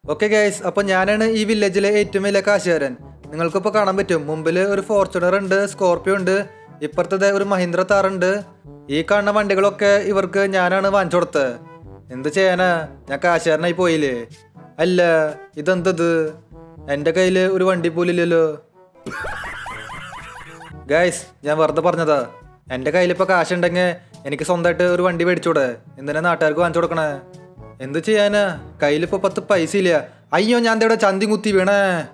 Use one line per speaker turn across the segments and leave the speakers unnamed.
Okay guys അപ്പോൾ ഞാനാണ് ഈ വില്ലേജിലെ ഏറ്റവും വലിയ കാശുകാരൻ നിങ്ങൾക്കിപ്പോൾ കാണാൻ പറ്റും മുമ്പിൽ ഒരു ഫോർച്യൂണർ ഉണ്ട് സ്കോർപ്പിയോ ഉണ്ട് ഇപ്പുറത്തെ ഒരു മഹീന്ദ്ര താർ ഉണ്ട് ഈ കാണുന്ന വണ്ടികളൊക്കെ ഇവർക്ക് ഞാനാണ് വാങ്ങിച്ചു കൊടുത്തത് എന്ത് ചെയ്യാനാ ഞാൻ കാശുകാരനായി പോയില്ലേ അല്ല ഇതെന്തത് എൻ്റെ കയ്യിൽ ഒരു വണ്ടി പോലും ഇല്ലല്ലോ ഗൈസ് ഞാൻ വെറുതെ പറഞ്ഞതാ എൻ്റെ കയ്യിൽ ഇപ്പോൾ കാശുണ്ടെങ്കിൽ എനിക്ക് സ്വന്തമായിട്ട് ഒരു വണ്ടി മേടിച്ചൂടെ എന്തിനാ നാട്ടുകാർക്ക് വാങ്ങിച്ചു കൊടുക്കണേ എന്ത് ചെയ്യാനാ കയ്യിലിപ്പോൾ പത്ത് പൈസ ഇല്ല അയ്യോ ഞാൻ ഇവിടെ ചന്തി കുത്തി വീണേ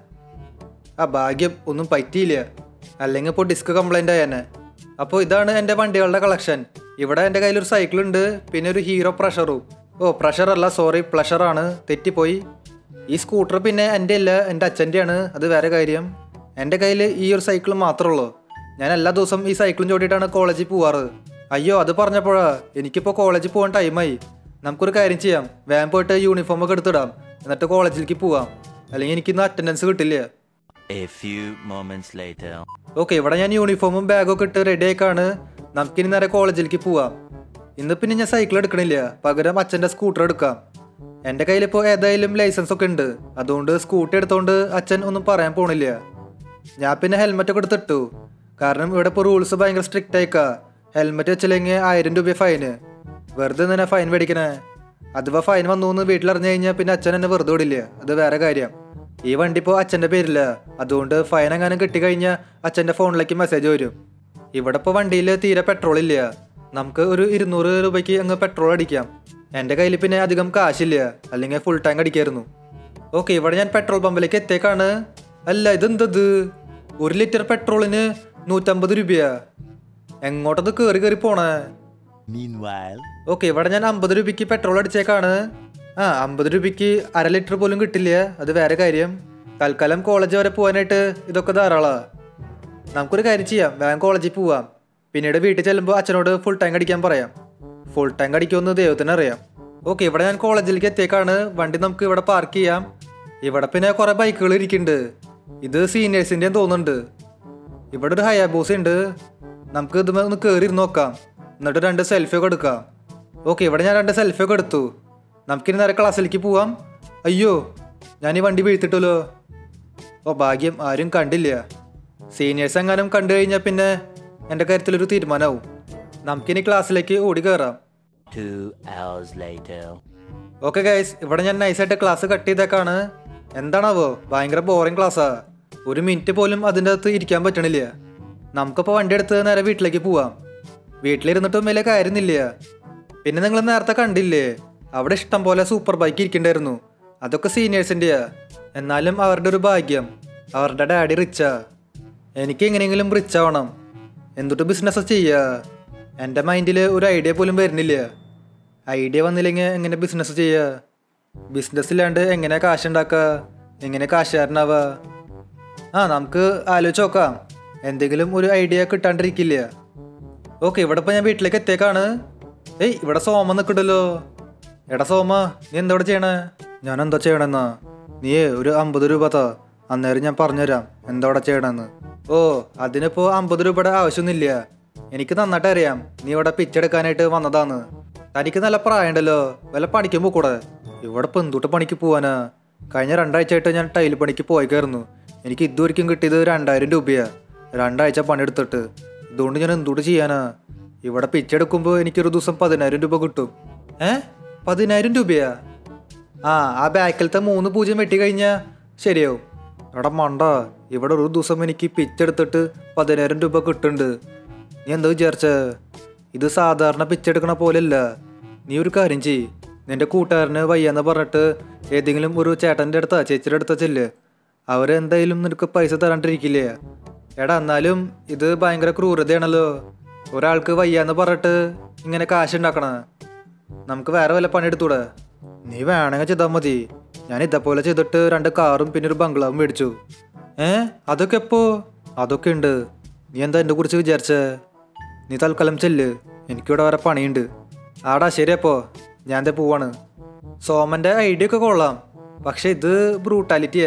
ആ ഭാഗ്യം ഒന്നും പറ്റിയില്ല അല്ലെങ്കിൽ ഇപ്പോൾ ഡിസ്ക് കംപ്ലൈൻ്റ് ആയേനെ അപ്പോൾ ഇതാണ് എൻ്റെ വണ്ടികളുടെ കളക്ഷൻ ഇവിടെ എൻ്റെ കയ്യിലൊരു സൈക്കിളുണ്ട് പിന്നെ ഒരു ഹീറോ പ്രഷറും ഓ പ്രഷർ അല്ല സോറി പ്ലഷറാണ് തെറ്റിപ്പോയി ഈ സ്കൂട്ടർ പിന്നെ എൻ്റെ അല്ല എൻ്റെ അച്ഛൻ്റെയാണ് അത് വേറെ കാര്യം എൻ്റെ കയ്യിൽ ഈ ഒരു സൈക്കിൾ മാത്രമേ ഉള്ളൂ ഞാൻ എല്ലാ ദിവസവും ഈ സൈക്കിളും ചോട്ടിയിട്ടാണ് കോളേജിൽ പോവാറ് അയ്യോ അത് പറഞ്ഞപ്പോഴാ എനിക്കിപ്പോൾ കോളേജിൽ പോകാൻ ടൈമായി നമുക്കൊരു കാര്യം ചെയ്യാം വേഗം പോയിട്ട് യൂണിഫോം ഒക്കെ എടുത്തിടാം എന്നിട്ട് കോളേജിലേക്ക് പോവാം അല്ലെങ്കിൽ എനിക്കിന്ന് അറ്റൻഡൻസ് കിട്ടില്ല
A few moments later.
Okay ഇവിടെ ഞാൻ യൂണിഫോമും ബാഗൊക്കെ ഇട്ട് റെഡി ആയിക്കാണ് നമുക്കിനി നേരെ കോളേജിലേക്ക് പോവാം ഇന്ന് പിന്നെ ഞാൻ സൈക്കിൾ എടുക്കണില്ല പകരം അച്ഛൻ്റെ സ്കൂട്ടർ എടുക്കാം എൻ്റെ കയ്യിലിപ്പോൾ ഏതായാലും ലൈസൻസ് ഒക്കെ ഉണ്ട് അതുകൊണ്ട് സ്കൂട്ടി എടുത്തോണ്ട് അച്ഛൻ ഒന്നും പറയാൻ പോണില്ല ഞാൻ പിന്നെ ഹെൽമെറ്റ് ഒക്കെ എടുത്തിട്ടു കാരണം ഇവിടെ ഇപ്പോൾ റൂൾസ് ഭയങ്കര സ്ട്രിക്റ്റ് ആയിക്കാ ഹെൽമെറ്റ് വെച്ചില്ലെങ്കിൽ ആയിരം രൂപ ഫൈന് വെറുതെ തന്നെ ഫൈൻ മേടിക്കണേ അഥവാ ഫൈൻ വന്നു എന്ന് വീട്ടിലറിഞ്ഞു കഴിഞ്ഞാൽ പിന്നെ അച്ഛൻ എന്നെ വെറുതെ വിടില്ല അത് വേറെ കാര്യം ഈ വണ്ടി ഇപ്പോൾ അച്ഛൻ്റെ പേരില്ല അതുകൊണ്ട് ഫൈൻ എങ്ങാനും കിട്ടിക്കഴിഞ്ഞാൽ അച്ഛൻ്റെ ഫോണിലേക്ക് മെസ്സേജ് വരും ഇവിടെ ഇപ്പോൾ വണ്ടിയിൽ തീരെ പെട്രോൾ ഇല്ല നമുക്ക് ഒരു ഇരുന്നൂറ് രൂപയ്ക്ക് അങ്ങ് പെട്രോൾ അടിക്കാം എൻ്റെ കയ്യിൽ പിന്നെ അധികം കാശില്ല അല്ലെങ്കിൽ ഫുൾ ടാങ്ക് അടിക്കായിരുന്നു ഓക്കെ ഇവിടെ ഞാൻ പെട്രോൾ പമ്പിലേക്ക് എത്തിയേക്കാണ് അല്ല ഇതെന്തത് ഒരു ലിറ്റർ പെട്രോളിന് നൂറ്റമ്പത് രൂപയാ എങ്ങോട്ടത് കയറി കയറി പോണേ
Meanwhile,
ഓക്കെ ഇവിടെ ഞാൻ അമ്പത് രൂപയ്ക്ക് പെട്രോൾ അടിച്ചേക്കാണ് ആ അമ്പത് രൂപയ്ക്ക് അര ലിറ്റർ പോലും കിട്ടില്ല അത് വേറെ കാര്യം തൽക്കാലം കോളേജ് വരെ പോകാനായിട്ട് ഇതൊക്കെ ധാരാളാ നമുക്കൊരു കാര്യം ചെയ്യാം വേഗം കോളേജിൽ പോവാം പിന്നീട് വീട്ടിൽ ചെല്ലുമ്പോൾ അച്ഛനോട് ഫുൾ ടാങ്ക് അടിക്കാൻ പറയാം ഫുൾ ടാങ്ക് അടിക്കുമെന്ന് ദൈവത്തിന് അറിയാം ഓക്കെ ഇവിടെ ഞാൻ കോളേജിലേക്ക് എത്തിയേക്കാണ് വണ്ടി നമുക്ക് ഇവിടെ പാർക്ക് ചെയ്യാം ഇവിടെ പിന്നെ കുറേ ബൈക്കുകൾ ഇരിക്കുന്നുണ്ട് ഇത് സീനിയേഴ്സിൻ്റെ തോന്നുന്നുണ്ട് ഇവിടെ ഒരു ഹയാബൂസ ഉണ്ട് നമുക്ക് ഇത് ഒന്ന് കയറി ഇരുന്ന് നോക്കാം എന്നിട്ട് രണ്ട് സെൽഫി ഒക്കെ എടുക്കാം ഓക്കെ ഇവിടെ ഞാൻ രണ്ട് സെൽഫി ഒക്കെ എടുത്തു നമുക്കിനി നേരെ ക്ലാസ്സിലേക്ക് പോവാം അയ്യോ ഞാൻ ഈ വണ്ടി വീഴ്ത്തിട്ടല്ലോ ഓ ഭാഗ്യം ആരും കണ്ടില്ല സീനിയേഴ്സ് എങ്ങാനും കണ്ടു കഴിഞ്ഞാൽ പിന്നെ എൻ്റെ കാര്യത്തിലൊരു തീരുമാനമാവും നമുക്കിനി ക്ലാസ്സിലേക്ക് ഓടി കയറാം
two hours later.
Okay guys ഇവിടെ ഞാൻ നൈസായിട്ട് ക്ലാസ് കട്ട് ചെയ്തേക്കാണ് എന്താണാവോ ഭയങ്കര ബോറിംഗ് ക്ലാസ്സാ ഒരു മിനിറ്റ് പോലും അതിൻ്റെ അകത്ത് ഇരിക്കാൻ പറ്റണില്ല നമുക്കിപ്പോൾ വണ്ടി എടുത്ത് നേരെ വീട്ടിലേക്ക് പോവാം വീട്ടിലിരുന്നിട്ടും വലിയ കാര്യമൊന്നുമില്ല പിന്നെ നിങ്ങൾ നേരത്തെ കണ്ടില്ലേ അവിടെ ഇഷ്ടം പോലെ സൂപ്പർ ബൈക്ക് ഇരിക്കണ്ടായിരുന്നു അതൊക്കെ സീനിയേഴ്സിൻ്റെയാ എന്നാലും അവരുടെ ഒരു ഭാഗ്യം അവരുടെ ഡാഡി റിച്ചാ എനിക്ക് എങ്ങനെയെങ്കിലും റിച്ച് ആവണം എന്തുട്ട് ബിസിനസ് ചെയ്യുക എൻ്റെ മൈൻഡിൽ ഒരു ഐഡിയ പോലും വരുന്നില്ല ഐഡിയ വന്നില്ലെങ്കിൽ എങ്ങനെ ബിസിനസ് ചെയ്യുക ബിസിനസ് ഇല്ലാണ്ട് എങ്ങനെ കാശ് ഉണ്ടാക്കുക എങ്ങനെ കാശുകാരനാവുക ആ നമുക്ക് ആലോചിച്ച് നോക്കാം എന്തെങ്കിലും ഒരു ഐഡിയ കിട്ടാണ്ടിരിക്കില്ല ഓക്കെ ഇവിടെ ഇപ്പോൾ ഞാൻ വീട്ടിലേക്ക് എത്തിയേക്കാണ് ഏയ് ഇവിടെ സോമ നിൽക്കണ്ടല്ലോ എടാ സോമ നീ എന്താ ഇവിടെ ചെയ്യണേ ഞാൻ എന്താ ചെയ്യണമെന്നാ നീ ഒരു അമ്പത് രൂപ താ അന്നേരം ഞാൻ പറഞ്ഞുതരാം എന്താ ഇവിടെ ചെയ്യണമെന്ന് ഓ അതിനിപ്പോൾ അമ്പത് രൂപയുടെ ആവശ്യമൊന്നുമില്ല എനിക്ക് നന്നായിട്ട് അറിയാം നീ ഇവിടെ പിച്ചെടുക്കാനായിട്ട് വന്നതാന്ന് തനിക്ക് നല്ല പ്രായമുണ്ടല്ലോ വല്ല പണിക്കും പോക്കൂടെ ഇവിടെ ഇപ്പം എന്തുട്ട് പണിക്ക് പോവാനാ കഴിഞ്ഞ രണ്ടാഴ്ചയായിട്ട് ഞാൻ ടൈൽ പണിക്ക് പോയിക്കായിരുന്നു എനിക്ക് ഇതുവരെയ്ക്കും കിട്ടിയത് രണ്ടായിരം രൂപയാ രണ്ടാഴ്ച പണിയെടുത്തിട്ട് ഇതുകൊണ്ട് ഞാൻ എന്തുട്ട് ചെയ്യാനാ ഇവിടെ പിച്ചെടുക്കുമ്പോൾ എനിക്കൊരു ദിവസം പതിനായിരം രൂപ കിട്ടും ഏ പതിനായിരം രൂപയാ ആ ആ ബാക്കിലത്തെ മൂന്ന് പൂജ്യം വെട്ടി കഴിഞ്ഞാൽ ശരിയാവും എടാ മണ്ട ഇവിടെ ഒരു ദിവസം എനിക്ക് പിച്ചെടുത്തിട്ട് പതിനായിരം രൂപ കിട്ടുന്നുണ്ട് നീ എന്താ വിചാരിച്ച ഇത് സാധാരണ പിച്ചെടുക്കണ പോലെയല്ല നീ ഒരു കാര്യം ചെയ്യ് നിന്റെ കൂട്ടുകാരന് വയ്യാന്ന് പറഞ്ഞിട്ട് ഏതെങ്കിലും ഒരു ചേട്ടൻ്റെ അടുത്താ ചേച്ചിയുടെ അടുത്താ ചെല്ല് അവരെന്തായാലും നിനക്ക് പൈസ തരാണ്ടിരിക്കില്ലേ എടാ എന്നാലും ഇത് ഭയങ്കര ക്രൂരതയാണല്ലോ ഒരാൾക്ക് വയ്യാന്ന് പറഞ്ഞിട്ട് ഇങ്ങനെ കാശ് ഉണ്ടാക്കണ നമുക്ക് വേറെ വല്ല പണിയെടുത്തൂടെ നീ വേണമെങ്കിൽ ചെയ്താൽ മതി ഞാൻ ഇതേപോലെ ചെയ്തിട്ട് രണ്ട് കാറും പിന്നെ ഒരു ബംഗ്ലാവും മേടിച്ചു ഏ അതൊക്കെ എപ്പോ അതൊക്കെ ഉണ്ട് നീ എന്താ എൻ്റെ കുറിച്ച് വിചാരിച്ചേ നീ തൽക്കാലം ചെല്ല് എനിക്കിവിടെ വേറെ പണിയുണ്ട് ആടാ ശരിയപ്പോ ഞാൻ ദേ പോവാണ് സോമൻ്റെ ഐഡിയ ഒക്കെ കൊള്ളാം പക്ഷെ ഇത് ബ്രൂട്ടാലിറ്റിയാ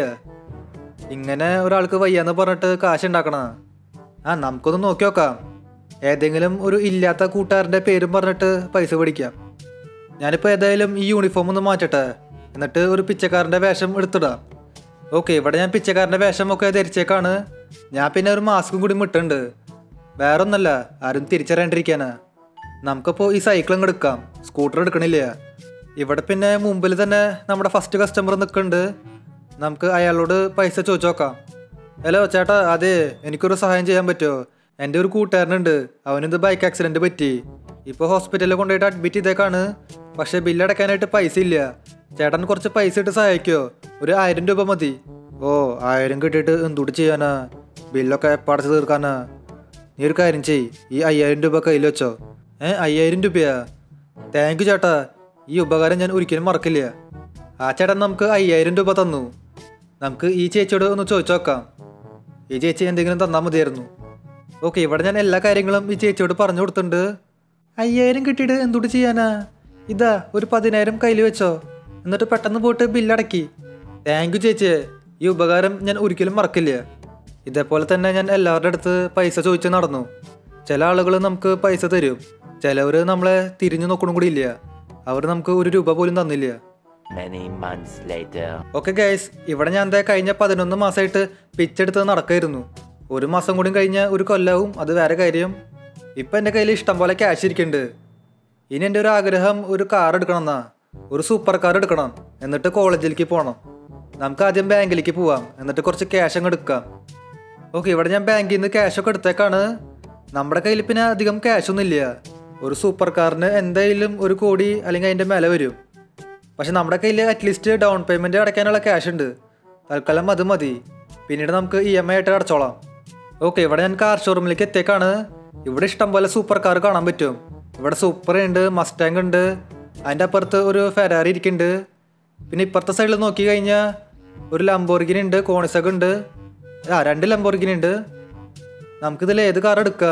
ഇങ്ങനെ ഒരാൾക്ക് വയ്യാന്ന് പറഞ്ഞിട്ട് കാശ് ഉണ്ടാക്കണ ആ നമുക്കൊന്ന് നോക്കി നോക്കാം ഏതെങ്കിലും ഒരു ഇല്ലാത്ത കൂട്ടുകാരൻ്റെ പേരും പറഞ്ഞിട്ട് പൈസ പിടിക്കാം ഞാനിപ്പോൾ ഏതായാലും ഈ യൂണിഫോം ഒന്ന് മാറ്റട്ടെ എന്നിട്ട് ഒരു പിച്ചക്കാരൻ്റെ വേഷം എടുത്തിടാം ഓക്കെ ഇവിടെ ഞാൻ പിച്ചക്കാരൻ്റെ വേഷം ഒക്കെ ധരിച്ചേക്കാണ് ഞാൻ പിന്നെ ഒരു മാസ്കും കൂടി മിട്ടുണ്ട് വേറെ ഒന്നല്ല ആരും തിരിച്ചറിയാണ്ടിരിക്കാനാ നമുക്കപ്പോൾ ഈ സൈക്കിൾ അങ്ങ് എടുക്കാം സ്കൂട്ടർ എടുക്കണില്ല ഇവിടെ പിന്നെ മുമ്പിൽ തന്നെ നമ്മുടെ ഫസ്റ്റ് കസ്റ്റമർ നിൽക്കുന്നുണ്ട് നമുക്ക് അയാളോട് പൈസ ചോദിച്ചു നോക്കാം ഹലോ ചേട്ടാ അതെ എനിക്കൊരു സഹായം ചെയ്യാൻ പറ്റുമോ എൻ്റെ ഒരു കൂട്ടുകാരനുണ്ട് അവനിത് ബൈക്ക് ആക്സിഡൻറ്റ് പറ്റി ഇപ്പോൾ ഹോസ്പിറ്റലിൽ കൊണ്ടുപോയിട്ട് അഡ്മിറ്റ് ചെയ്തേക്കാണ് പക്ഷേ ബില്ലടക്കാനായിട്ട് പൈസ ഇല്ല ചേട്ടൻ കുറച്ച് പൈസ ഇട്ട് സഹായിക്കുമോ ഒരു ആയിരം രൂപ മതി ഓ ആയിരം കിട്ടിയിട്ട് എന്തുകൂടി ചെയ്യാനാ ബില്ലൊക്കെ പടച്ച് തീർക്കാനാ നീ ഒരു കാര്യം ചെയ് ഈ അയ്യായിരം രൂപ കയ്യിൽ വെച്ചോ ഏ അയ്യായിരം രൂപയാ താങ്ക് യു ചേട്ടാ ഈ ഉപകാരം ഞാൻ ഒരിക്കലും മറക്കില്ല ആ ചേട്ടൻ നമുക്ക് അയ്യായിരം രൂപ തന്നു നമുക്ക് ഈ ചേച്ചിയോട് ഒന്ന് ചോദിച്ചു നോക്കാം ഈ ചേച്ചി എന്തെങ്കിലും തന്നാൽ മതിയായിരുന്നു ഓക്കെ ഇവിടെ ഞാൻ എല്ലാ കാര്യങ്ങളും ഈ ചേച്ചിയോട് പറഞ്ഞു കൊടുത്തിട്ടുണ്ട് അയ്യായിരം കിട്ടിയിട്ട് എന്തുകൊണ്ട് ചെയ്യാനാ ഇതാ ഒരു പതിനായിരം കയ്യിൽ വെച്ചോ എന്നിട്ട് പെട്ടെന്ന് പോയിട്ട് ബില്ലടക്കി താങ്ക് യു ചേച്ചിയെ ഈ ഉപകാരം ഞാൻ ഒരിക്കലും മറക്കില്ല ഇതേപോലെ തന്നെ ഞാൻ എല്ലാവരുടെ അടുത്ത് പൈസ ചോദിച്ച് നടന്നു ചില ആളുകൾ നമുക്ക് പൈസ തരും ചിലവർ നമ്മളെ തിരിഞ്ഞു നോക്കണം കൂടി ഇല്ല അവർ നമുക്ക് ഒരു രൂപ പോലും തന്നില്ല
Many months later.
Okay guys ഇവിടെ ഞാൻ എന്താ കഴിഞ്ഞ പതിനൊന്ന് മാസമായിട്ട് പിച്ചെടുത്ത് നടക്കായിരുന്നു ഒരു മാസം കൂടി കഴിഞ്ഞ ഒരു കൊല്ലാവും അത് വേറെ കാര്യം ഇപ്പം എൻ്റെ കയ്യിൽ ഇഷ്ടം പോലെ ക്യാഷ് ഇരിക്കുന്നുണ്ട് ഇനി എൻ്റെ ഒരു ആഗ്രഹം ഒരു കാർ എടുക്കണം എന്നാ ഒരു സൂപ്പർ കാർ എടുക്കണം എന്നിട്ട് കോളേജിലേക്ക് പോകണം നമുക്ക് ആദ്യം ബാങ്കിലേക്ക് പോവാം എന്നിട്ട് കുറച്ച് ക്യാഷ് അങ്ങ് എടുക്കാം ഓക്കെ ഇവിടെ ഞാൻ ബാങ്കിൽ നിന്ന് ക്യാഷ് ഒക്കെ എടുത്തേക്കാണ് നമ്മുടെ കയ്യിൽ പിന്നെ അധികം ക്യാഷ് ഒന്നും ഇല്ല ഒരു സൂപ്പർ കാറിന് എന്തായാലും ഒരു കോടി അല്ലെങ്കിൽ അതിൻ്റെ മേലെ വരും പക്ഷെ നമ്മുടെ കയ്യിൽ അറ്റ്ലീസ്റ്റ് ഡൗൺ പേയ്മെൻറ്റ് അടയ്ക്കാനുള്ള ക്യാഷ് ഉണ്ട് തൽക്കാലം അത് മതി പിന്നീട് നമുക്ക് ഇ എം ഐ ആയിട്ട് അടച്ചോളാം ഓക്കെ ഇവിടെ ഞാൻ കാർ ഷോറൂമിലേക്ക് എത്തിയേക്കാണ് ഇവിടെ ഇഷ്ടം പോലെ സൂപ്പർ കാർ കാണാൻ പറ്റും ഇവിടെ സൂപ്പർ ഉണ്ട് മസ്റ്റാങ് ഉണ്ട് അതിൻ്റെ അപ്പുറത്ത് ഒരു ഫെരാറി ഇരിക്കുന്നുണ്ട് പിന്നെ ഇപ്പുറത്തെ സൈഡിൽ നോക്കി കഴിഞ്ഞാൽ ഒരു ലംബോർഗിനി ഉണ്ട് കോണിസഗ് ഉണ്ട് ആ രണ്ട് ലംബോർഗിനി ഉണ്ട് നമുക്കിതിൽ ഏത് കാർ എടുക്കുക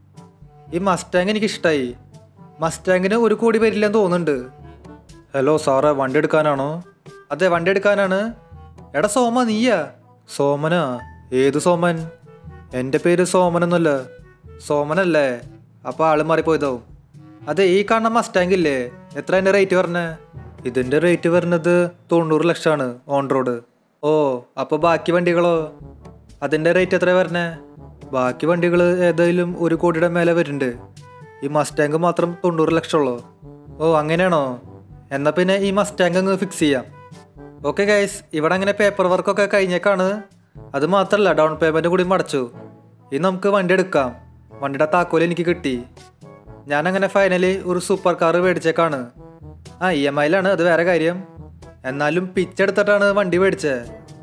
ഈ മസ്റ്റാങ് എനിക്ക് ഇഷ്ടമായി മസ്റ്റാങ്ങിന് ഒരു കോടി വരില്ലെന്ന് തോന്നുന്നുണ്ട് ഹലോ സാറേ വണ്ടി എടുക്കാനാണോ അതെ വണ്ടി എടുക്കാനാണ് എടാ സോമ നീയാ സോമനാ ഏത് സോമൻ എൻ്റെ പേര് സോമനൊന്നുമല്ല സോമനല്ലേ അപ്പോൾ ആള് മാറിപ്പോയതാവും അതെ ഈ കാണുന്ന മസ്റ്റാങ്ക് ഇല്ലേ എത്ര അതിൻ്റെ റേറ്റ് പറഞ്ഞേ ഇതിൻ്റെ റേറ്റ് വരുന്നത് തൊണ്ണൂറ് ലക്ഷമാണ് ഓൺ റോഡ് ഓ അപ്പോൾ ബാക്കി വണ്ടികളോ അതിൻ്റെ റേറ്റ് എത്ര വരണേ ബാക്കി വണ്ടികൾ ഏതായാലും ഒരു കോടിയുടെ മേലെ വരുന്നുണ്ട് ഈ മസ്റ്റാങ്ക് മാത്രം തൊണ്ണൂറ് ലക്ഷമുള്ളൂ ഓ അങ്ങനെയാണോ എന്നാൽ പിന്നെ ഈ മസ്റ്റാങ്ക് അങ്ങ് ഫിക്സ് ചെയ്യാം ഓക്കെ ഗൈസ് ഇവിടെ അങ്ങനെ പേപ്പർ വർക്കൊക്കെ കഴിഞ്ഞേക്കാണ് അത് മാത്രമല്ല ഡൗൺ പേയ്മെൻറ്റ് കൂടി മടച്ചു ഇനി നമുക്ക് വണ്ടി എടുക്കാം വണ്ടിയുടെ താക്കോൽ എനിക്ക് കിട്ടി ഞാനങ്ങനെ ഫൈനലി ഒരു സൂപ്പർ കാർ മേടിച്ചേക്കാണ് ആ ഇ എം ഐയിലാണ് അത് വേറെ കാര്യം എന്നാലും പിച്ചെടുത്തിട്ടാണ് വണ്ടി മേടിച്ചത്